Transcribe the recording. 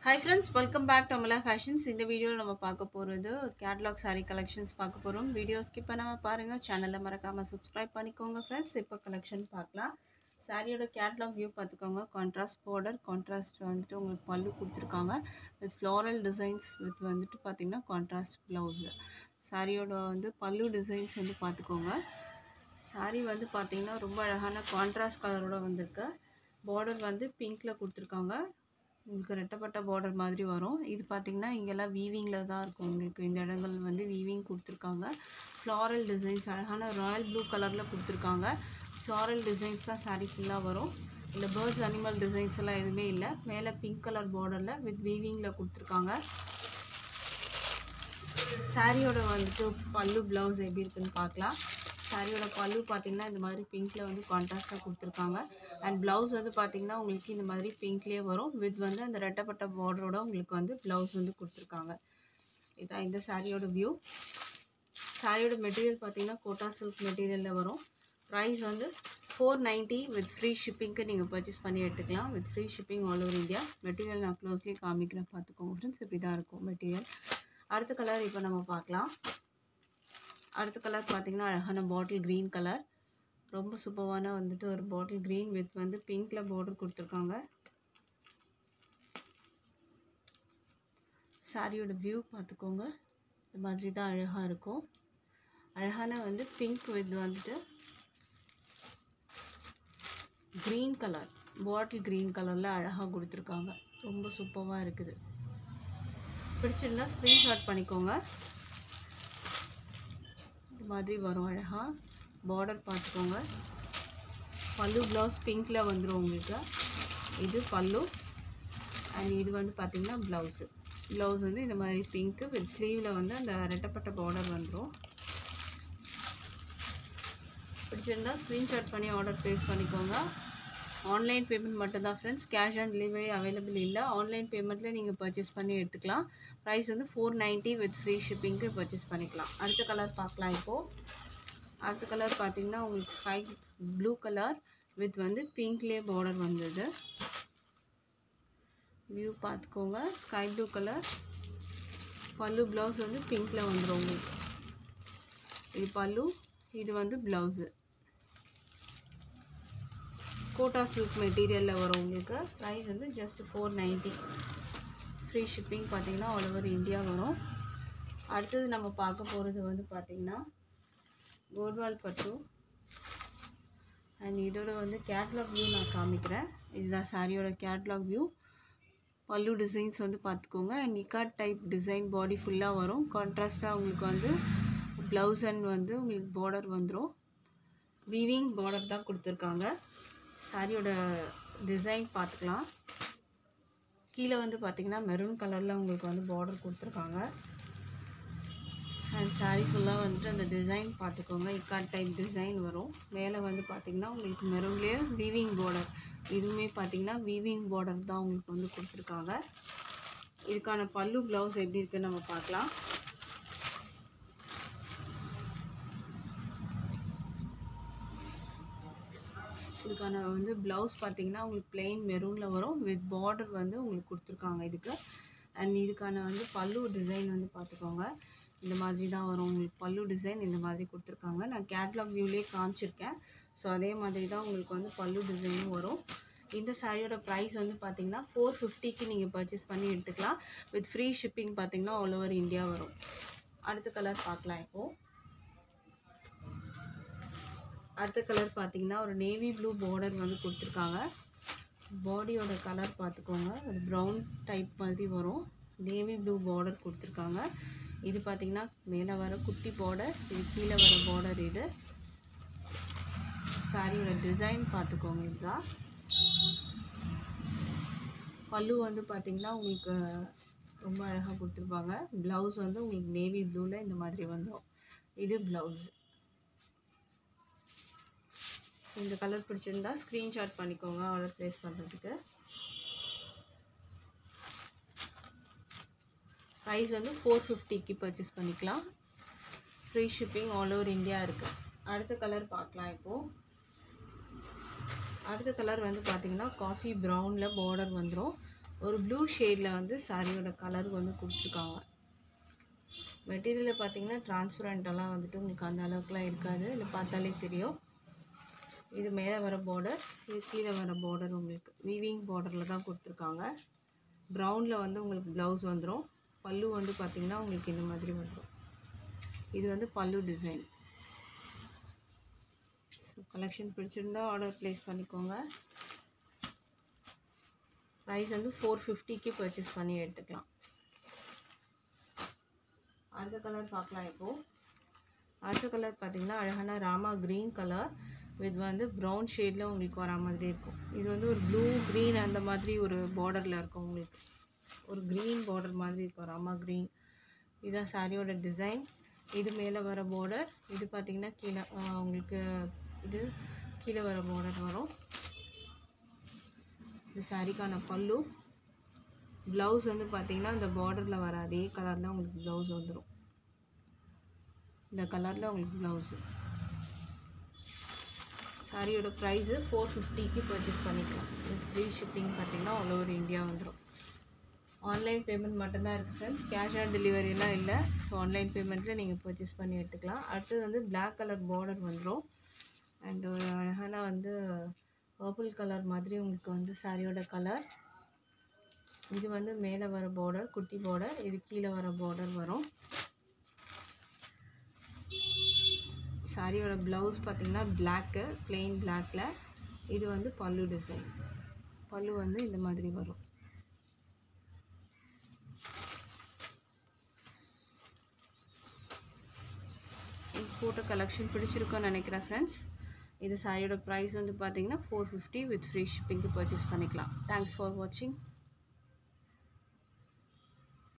hi friends welcome back to Amala fashions இந்த வீடியோவில் நம்ம பார்க்க போகிறது கேட்லாக் saree கலெக்ஷன்ஸ் பார்க்க போகிறோம் வீடியோ ஸ்கிப் பண்ணாமல் பாருங்கள் சேனலை மறக்காமல் சப்ஸ்கிரைப் பண்ணிக்கோங்க ஃப்ரெண்ட்ஸ் இப்போ கலெக்ஷன் பார்க்கலாம் சாரியோட கேட்லாக் வியூ பார்த்துக்கோங்க கான்ட்ராஸ்ட் பார்டர் கான்ட்ராஸ்ட் வந்துட்டு உங்களுக்கு பல்லு கொடுத்துருக்காங்க வித் ஃப்ளாரல் டிசைன்ஸ் வித் வந்துட்டு பார்த்திங்கன்னா கான்ட்ராஸ்ட் ப்ளவுஸு சாரியோட வந்து பல்லு டிசைன்ஸ் வந்து பார்த்துக்கோங்க saree வந்து பார்த்திங்கன்னா ரொம்ப அழகான கான்ட்ராஸ்ட் கலரோட வந்திருக்கு பார்டர் வந்து பிங்க்கில் கொடுத்துருக்காங்க உங்களுக்கு ரெட்டப்பட்ட பார்டர் மாதிரி வரும் இது பார்த்திங்கன்னா இங்கெல்லாம் வீவிங்கில் தான் இருக்கும் உங்களுக்கு இந்த இடங்கள் வந்து வீவிங் கொடுத்துருக்காங்க ஃப்ளாரல் டிசைன்ஸ் அழகான ராயல் ப்ளூ கலரில் கொடுத்துருக்காங்க ஃப்ளாரல் டிசைன்ஸ் தான் saree ஃபுல்லாக வரும் இல்லை பேர்ட்ஸ் அனிமல் டிசைன்ஸ் எல்லாம் எதுவுமே இல்லை மேலே பிங்க் கலர் பார்டரில் வித் வீவிங்கில் கொடுத்துருக்காங்க சாரியோட வந்துட்டு பல்லு ப்ளவுஸ் எப்படி இருக்குன்னு பார்க்கலாம் சாரியோட பல்லு பார்த்தீங்கன்னா இந்த மாதிரி பிங்க்கில் வந்து கான்ட்ராஸ்டாக கொடுத்துருக்காங்க அண்ட் ப்ளவுஸ் வந்து பார்த்தீங்கன்னா உங்களுக்கு இந்த மாதிரி பிங்க்லேயே வரும் வித் வந்து அந்த ரெட்டப்பட்ட பார்டரோட உங்களுக்கு வந்து ப்ளவுஸ் வந்து கொடுத்துருக்காங்க இதான் இந்த சாரியோட வியூ சாரியோட மெட்டீரியல் பார்த்தீங்கன்னா கோட்டா சில்க் மெட்டீரியலில் வரும் ப்ரைஸ் வந்து ஃபோர் நைன்ட்டி வித் ஃப்ரீ ஷிப்பிங்க்கு நீங்கள் பர்ச்சேஸ் பண்ணி எடுத்துக்கலாம் with free shipping all over India material நான் க்ளோஸ்லி காமிக்கிறேன் பார்த்துக்கோங்க ஃப்ரெண்ட்ஸ் இப்படி தான் இருக்கும் மெட்டீரியல் அடுத்த கலர் இப்போ நம்ம பார்க்கலாம் அடுத்த கலர் பார்த்தீங்கன்னா அழகான பாட்டில் க்ரீன் கலர் ரொம்ப சூப்பரான வந்துட்டு ஒரு பாட்டில் க்ரீன் வித் வந்து பிங்க்கில் பார்டர் கொடுத்துருக்காங்க சாரியோட வியூ பார்த்துக்கோங்க இந்த மாதிரி தான் அழகாக இருக்கும் அழகான வந்து பிங்க் வித் வந்துட்டு க்ரீன் கலர் பாட்டில் க்ரீன் கலரில் அழகாக கொடுத்துருக்காங்க ரொம்ப சூப்பராக இருக்குது பிடிச்சிருந்தா ஸ்க்ரீன்ஷாட் பண்ணிக்கோங்க இது மாதிரி வரும் அழகாக பார்டர் பார்த்துக்கோங்க பல்லு ப்ளவுஸ் பிங்க்கில் வந்துடும் உங்களுக்கு இது பல்லு அண்ட் இது வந்து பார்த்திங்கன்னா ப்ளவுஸு ப்ளவுஸ் வந்து இந்த மாதிரி பிங்க்கு வித் ஸ்லீவில் வந்து அந்த ரெட்டப்பட்ட பார்டர் வந்துடும் பிடிச்சிருந்தா ஸ்க்ரீன்ஷாட் பண்ணி ஆர்டர் ப்ளேஸ் பண்ணிக்கோங்க ஆன்லைன் பேமெண்ட் மட்டும்தான் friends cash on delivery available இல்லை ஆன்லைன் பேமெண்ட்டில் நீங்கள் பர்ச்சேஸ் பண்ணி எடுத்துக்கலாம் ப்ரைஸ் வந்து ஃபோர் நைன்ட்டி வித் ஃப்ரீ ஷிப்பிங்க்கு பர்ச்சேஸ் பண்ணிக்கலாம் அடுத்த கலர் பார்க்கலாம் இப்போது அடுத்த கலர் பார்த்தீங்கன்னா உங்களுக்கு ஸ்கை ப்ளூ கலர் வித் வந்து பிங்க்லேயே பார்டர் வந்தது வியூ பார்த்துக்கோங்க sky blue colour pallu blouse வந்து பிங்க்கில் வந்துடும் உங்களுக்கு இது பல்லு இது வந்து ப்ளவுஸு கோட்டா சில்க் மெட்டீரியலில் வரும் உங்களுக்கு ப்ரைஸ் வந்து just four ninety free shipping பார்த்தீங்கன்னா ஆல் ஓவர் இந்தியா வரும் அடுத்தது நம்ம பார்க்க போகிறது வந்து பார்த்திங்கன்னா கோட்வால் பட்டு அண்ட் இதோட வந்து கேட்லாக் வியூ நான் காமிக்கிறேன் இதுதான் சாரியோட கேட்லாக் வியூ பல்லு டிசைன்ஸ் வந்து பார்த்துக்கோங்க அண்ட் நிக்காட் டைப் டிசைன் பாடி ஃபுல்லாக வரும் கான்ட்ராஸ்ட்டாக உங்களுக்கு வந்து ப்ளவுஸ் அண்ட் வந்து உங்களுக்கு பார்டர் வந்துடும் வீவிங் பார்டர் தான் கொடுத்துருக்காங்க சாரியோட டிசைன் பார்த்துக்கலாம் கீழே வந்து பார்த்திங்கன்னா மெரூன் கலரில் உங்களுக்கு வந்து பார்டர் கொடுத்துருக்காங்க அண்ட் சாரீ ஃபுல்லாக வந்துட்டு அந்த டிசைன் பார்த்துக்கோங்க இக்காட் டைப் டிசைன் வரும் மேலே வந்து பார்த்திங்கன்னா உங்களுக்கு மெரூன்லேயே வீவிங் பார்டர் இதுவுமே பார்த்திங்கன்னா வீவிங் பார்டர் தான் உங்களுக்கு வந்து கொடுத்துருக்காங்க இதுக்கான பல்லு ப்ளவுஸ் எப்படி இருக்குன்னு நம்ம பார்க்கலாம் இதுக்கான வந்து ப்ளவுஸ் பார்த்தீங்கன்னா உங்களுக்கு பிளெயின் மெரூனில் வரும் வித் பார்டர் வந்து உங்களுக்கு கொடுத்துருக்காங்க இதுக்கு அண்ட் இதுக்கான வந்து பல்லு டிசைன் வந்து பார்த்துக்கோங்க இந்த மாதிரி தான் வரும் உங்களுக்கு பல்லு டிசைன் இந்த மாதிரி கொடுத்துருக்காங்க நான் கேட்லாக் வியூலேயே காமிச்சிருக்கேன் ஸோ அதே மாதிரி தான் உங்களுக்கு வந்து பல்லு டிசைனும் வரும் இந்த சாரியோட ப்ரைஸ் வந்து பார்த்தீங்கன்னா ஃபோர் ஃபிஃப்டிக்கு நீங்கள் பர்ச்சேஸ் பண்ணி எடுத்துக்கலாம் வித் ஃப்ரீ ஷிப்பிங் பார்த்தீங்கன்னா ஆல் ஓவர் இந்தியா வரும் அடுத்த கலர் பார்க்கலாம் இப்போது அடுத்த கலர் பார்த்தீங்கன்னா ஒரு நேவி ப்ளூ பார்டர் வந்து கொடுத்துருக்காங்க பாடியோட கலர் பார்த்துக்கோங்க ஒரு ப்ரௌன் டைப் மாதிரி வரும் நேவி ப்ளூ பார்டர் கொடுத்துருக்காங்க இது பார்த்தீங்கன்னா மேலே வர குட்டி பார்டர் இது கீழே வர பார்டர் இது சாரியோட டிசைன் பார்த்துக்கோங்க இதுதான் பல்லு வந்து பார்த்திங்கன்னா உங்களுக்கு ரொம்ப அழகாக கொடுத்துருப்பாங்க ப்ளவுஸ் வந்து உங்களுக்கு நேவி ப்ளூவில் இந்த மாதிரி வந்துடும் இது ப்ளவுஸ் ஸோ இந்த கலர் பிடிச்சிருந்தா ஸ்க்ரீன்ஷாட் பண்ணிக்கோங்க ஆர்டர் ப்ளேஸ் பண்ணுறதுக்கு ப்ரைஸ் வந்து ஃபோர் ஃபிஃப்டிக்கு பர்ச்சேஸ் பண்ணிக்கலாம் free shipping all over India இருக்குது அடுத்த கலர் பார்க்கலாம் இப்போது அடுத்த கலர் வந்து பார்த்திங்கன்னா காஃபி ப்ரௌனில் பார்டர் வந்துடும் ஒரு ப்ளூ ஷேடில் வந்து சாரியோட கலர் வந்து கொடுத்துருக்காங்க மெட்டீரியலில் பார்த்தீங்கன்னா டிரான்ஸ்பரண்ட்டெல்லாம் வந்துட்டு உங்களுக்கு அந்த அளவுக்குலாம் இருக்காது இல்லை பார்த்தாலே தெரியும் இது மேலே வர பார்டர் இது கீழே வர பார்டர் உங்களுக்கு வீவிங் பார்டரில் தான் கொடுத்துருக்காங்க ப்ரௌனில் வந்து உங்களுக்கு ப்ளவுஸ் வந்துடும் பல்லு வந்து பார்த்திங்கன்னா உங்களுக்கு இந்த மாதிரி வந்துடும் இது வந்து பல்லு டிசைன் ஸோ கலெக்ஷன் பிடிச்சிருந்தா ஆர்டர் ப்ளேஸ் பண்ணிக்கோங்க ப்ரைஸ் வந்து ஃபோர் ஃபிஃப்டிக்கு பர்ச்சேஸ் பண்ணி எடுத்துக்கலாம் அடுத்த கலர் பார்க்கலாம் இப்போது அடுத்த கலர் பார்த்தீங்கன்னா அழகான ராமா க்ரீன் கலர் வித் வந்து ப்ரௌன் ஷேடில் உங்களுக்கு வரா மாதிரி இருக்கும் இது வந்து ஒரு ப்ளூ க்ரீன் அந்த மாதிரி ஒரு பார்டரில் இருக்கும் உங்களுக்கு ஒரு க்ரீன் பார்டர் மாதிரி இருக்கும் ராமா க்ரீன் இதுதான் சாரியோட டிசைன் இது மேலே வர பார்டர் இது பார்த்திங்கன்னா கீழே ஆ, உங்களுக்கு இது கீழே வர பார்டர் வரும் இது சாரிக்கான பல்லு ப்ளவுஸ் வந்து பார்த்தீங்கன்னா இந்த பார்டரில் வர அதே கலரில் உங்களுக்கு ப்ளவுஸ் வந்துடும் இந்த கலரில் உங்களுக்கு ப்ளவுஸு சாரியோட ப்ரைஸு ஃபோர் ஃபிஃப்டிக்கு பர்ச்சேஸ் பண்ணிக்கலாம் ஃப்ரீ ஷிப்பிங் பார்த்தீங்கன்னா ஆல் ஓவர் இந்தியா வந்துடும் ஆன்லைன் பேமெண்ட் மட்டும்தான் இருக்குது ஃப்ரெண்ட்ஸ் கேஷ் ஆன் டெலிவரிலாம் இல்லை ஸோ ஆன்லைன் பேமெண்ட்டில் நீங்கள் பர்ச்சேஸ் பண்ணி எடுத்துக்கலாம் அடுத்தது வந்து Black கலர் பார்டர் வந்துடும் அண்ட் ஒரு அழகான வந்து பர்பிள் கலர் மாதிரி உங்களுக்கு வந்து சாரியோட கலர் இது வந்து மேலே வர பார்டர் குட்டி பார்டர் இது கீழே வர பார்டர் வரும் சாரியோட ப்ளவுஸ் பார்த்தீங்கன்னா பிளாக்கு plain பிளாக்ல இது வந்து பல்லு டிசைன் பல்லு வந்து இந்த மாதிரி வரும் ஃபோட்டோ கலெக்ஷன் பிடிச்சிருக்குன்னு நினைக்கிறேன் ஃப்ரெண்ட்ஸ் இது சாரியோட ப்ரைஸ் வந்து பார்த்தீங்கன்னா ஃபோர் ஃபிஃப்டி வித் ஃப்ரீ ஷிப்பிங்க்கு பர்ச்சேஸ் பண்ணிக்கலாம் தேங்க்ஸ் ஃபார் வாட்சிங்